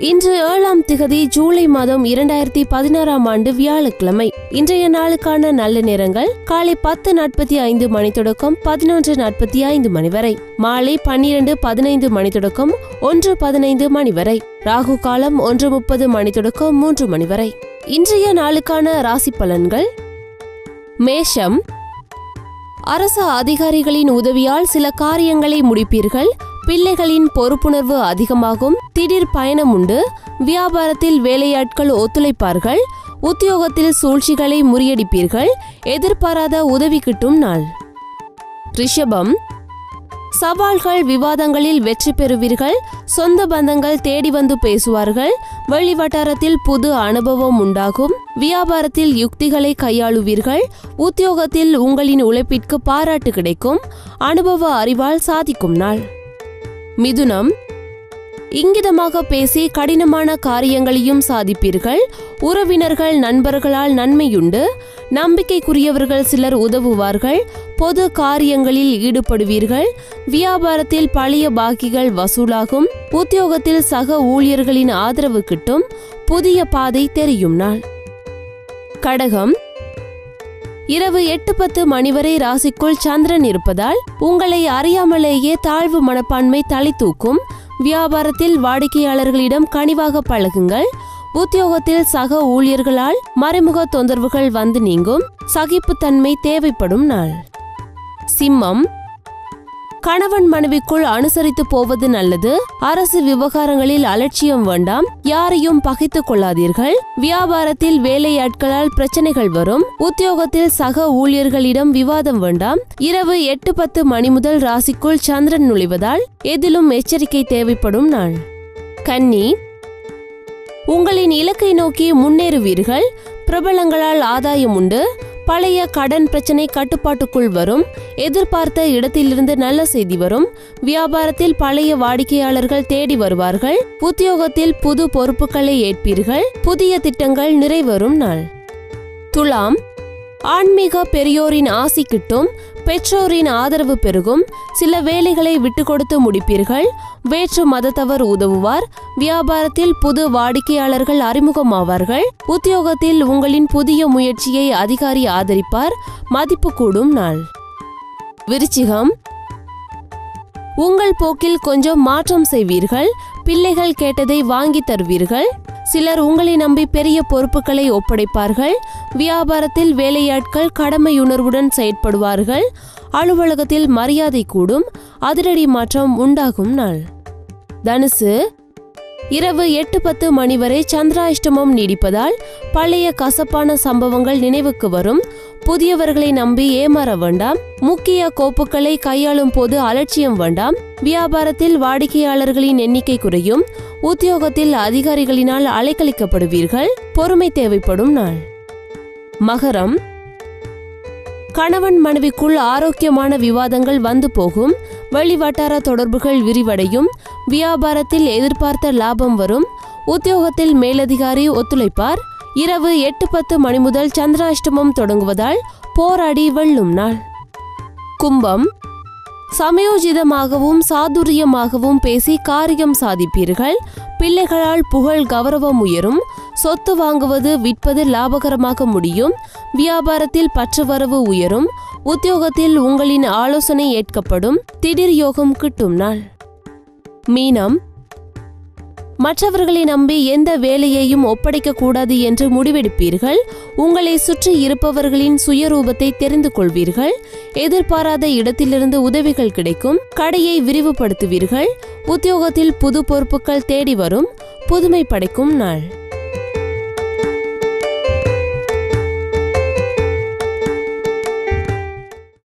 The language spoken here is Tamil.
இன்று ஏழாம் திகதி ஜூலை மாதம் இரண்டாயிரத்தி பதினாறாம் ஆண்டு வியாழக்கிழமை இன்றைய நாளுக்கான நல்ல நேரங்கள் காலை பத்து நாற்பத்தி ஐந்து மணி தொடக்கம் பதினொன்று நாற்பத்தி ஐந்து மணி வரை மாலை பன்னிரண்டு பதினைந்து மணி தொடக்கம் ஒன்று பதினைந்து மணி வரை ராகு காலம் ஒன்று முப்பது மணி தொடக்கம் மூன்று மணி வரை இன்றைய நாளுக்கான ராசி பலன்கள் மேஷம் அரசு அதிகாரிகளின் உதவியால் சில காரியங்களை முடிப்பீர்கள் பிள்ளைகளின் பொறுப்புணர்வு அதிகமாகும் திடீர் பயணம் உண்டு வியாபாரத்தில் வேலையாட்கள் ஒத்துழைப்பார்கள் உத்தியோகத்தில் சூழ்ச்சிகளை முறியடிப்பீர்கள் எதிர்பாராத உதவி கிட்டும் நாள் ரிஷபம் சவால்கள் விவாதங்களில் வெற்றி பெறுவீர்கள் சொந்த பந்தங்கள் தேடி வந்து பேசுவார்கள் வெளி வட்டாரத்தில் புது அனுபவம் உண்டாகும் வியாபாரத்தில் யுக்திகளை கையாளுவீர்கள் உத்தியோகத்தில் உங்களின் உழைப்பிற்கு பாராட்டு கிடைக்கும் அனுபவ அறிவால் சாதிக்கும் நாள் மிதுனம் இங்கிதமாக பேசி கடினமான காரியங்களையும் சாதிப்பீர்கள் உறவினர்கள் நண்பர்களால் நன்மையுண்டு நம்பிக்கைக்குரியவர்கள் சிலர் உதவுவார்கள் பொது காரியங்களில் ஈடுபடுவீர்கள் வியாபாரத்தில் பழைய பாக்கிகள் வசூலாகும் உத்தியோகத்தில் சக ஊழியர்களின் ஆதரவு கிட்டும் புதிய பாதை தெரியும் நாள் கடகம் இரவு எட்டு பத்து மணி வரை ராசிக்குள் சந்திரன் இருப்பதால் உங்களை அறியாமலேயே தாழ்வு மனப்பான்மை தலை தூக்கும் வியாபாரத்தில் வாடிக்கையாளர்களிடம் கனிவாக பழகுங்கள் உத்தியோகத்தில் சக ஊழியர்களால் மறைமுக தொந்தரவுகள் வந்து நீங்கும் சகிப்புத்தன்மை தேவைப்படும் நாள் சிம்மம் கணவன் மனைவிக்குள் அனுசரித்து போவது நல்லது அரசு விவகாரங்களில் அலட்சியம் வேண்டாம் யாரையும் பகைத்துக் கொள்ளாதீர்கள் வியாபாரத்தில் வேலையாட்களால் பிரச்சனைகள் வரும் உத்தியோகத்தில் சக ஊழியர்களிடம் விவாதம் வேண்டாம் இரவு எட்டு பத்து மணி முதல் ராசிக்குள் சந்திரன் நுழைவதால் எதிலும் எச்சரிக்கை தேவைப்படும் நாள் கன்னி உங்களின் இலக்கை நோக்கி முன்னேறுவீர்கள் பிரபலங்களால் ஆதாயம் உண்டு பழைய கடன் பிரச்சனை கட்டுப்பாட்டுக்குள் வரும் எதிர்பார்த்த இடத்திலிருந்து நல்ல செய்தி வரும் வியாபாரத்தில் பழைய வாடிக்கையாளர்கள் தேடி வருவார்கள் உத்தியோகத்தில் புது பொறுப்புகளை ஏற்பீர்கள் புதிய திட்டங்கள் நிறைவேறும் நாள் துலாம் ஆன்மீக பெரியோரின் ஆசி கிட்டும் பெற்றோரின் ஆதரவு பெருகும் சில வேலைகளை விட்டு கொடுத்து முடிப்பீர்கள் வேற்று மதத்தவர் உதவுவார் வியாபாரத்தில் புது வாடிக்கையாளர்கள் அறிமுகமாவார்கள் உத்தியோகத்தில் உங்களின் புதிய முயற்சியை அதிகாரி ஆதரிப்பார் மதிப்பு கூடும் நாள் விருச்சிகம் உங்கள் போக்கில் கொஞ்சம் மாற்றம் செய்வீர்கள் பிள்ளைகள் கேட்டதை வாங்கி தருவீர்கள் சிலர் உங்களை நம்பி பெரிய பொறுப்புகளை ஒப்படைப்பார்கள் வியாபாரத்தில் வேலையாட்கள் கடமையுணர்வுடன் செயற்படுவார்கள் அலுவலகத்தில் மரியாதை கூடும் அதிரடி மாற்றம் உண்டாகும் நாள் தனுசு இரவு எட்டு பத்து மணி வரை சந்திராஷ்டமம் நீடிப்பதால் பழைய கசப்பான சம்பவங்கள் நினைவுக்கு வரும் புதியவர்களை நம்பி ஏமாற வேண்டாம் முக்கிய கோப்புகளை கையாளும் போது அலட்சியம் வேண்டாம் வியாபாரத்தில் வாடிக்கையாளர்களின் எண்ணிக்கை குறையும் உத்தியோகத்தில் அதிகாரிகளினால் அலைக்கழிக்கப்படுவீர்கள் பொறுமை தேவைப்படும் நாள் மகரம் கணவன் மனைவிக்குள் ஆரோக்கியமான விவாதங்கள் வந்து போகும் வெளிவட்டார தொடர்புகள் விரிவடையும் வியாபாரத்தில் எதிர்பார்த்த லாபம் வரும் உத்தியோகத்தில் மேலதிகாரி ஒத்துழைப்பார் இரவு எட்டு பத்து மணி முதல் சந்திராஷ்டமம் தொடங்குவதால் போராடி வெல்லும் நாள் கும்பம் சமயோஜிதமாகவும் சாதுரியமாகவும் பேசி காரியம் சாதிப்பீர்கள் பிள்ளைகளால் புகழ் கௌரவம் உயரும் சொத்து வாங்குவது விற்பது லாபகரமாக முடியும் வியாபாரத்தில் பற்றுவரவு உயரும் உத்தியோகத்தில் உங்களின் ஆலோசனை ஏற்கப்படும் திடீர் யோகம் கிட்டும் நாள் மீனம் மற்றவர்களை நம்பி எந்த வேலையையும் ஒப்படைக்க கூடாது என்று முடிவெடுப்பீர்கள் உங்களை சுற்றி இருப்பவர்களின் சுயரூபத்தை தெரிந்து கொள்வீர்கள் எதிர்பாராத இடத்திலிருந்து உதவிகள் கிடைக்கும் கடையை விரிவுபடுத்துவீர்கள் உத்தியோகத்தில் புது பொறுப்புகள் தேடி வரும் புதுமை படைக்கும் நாள்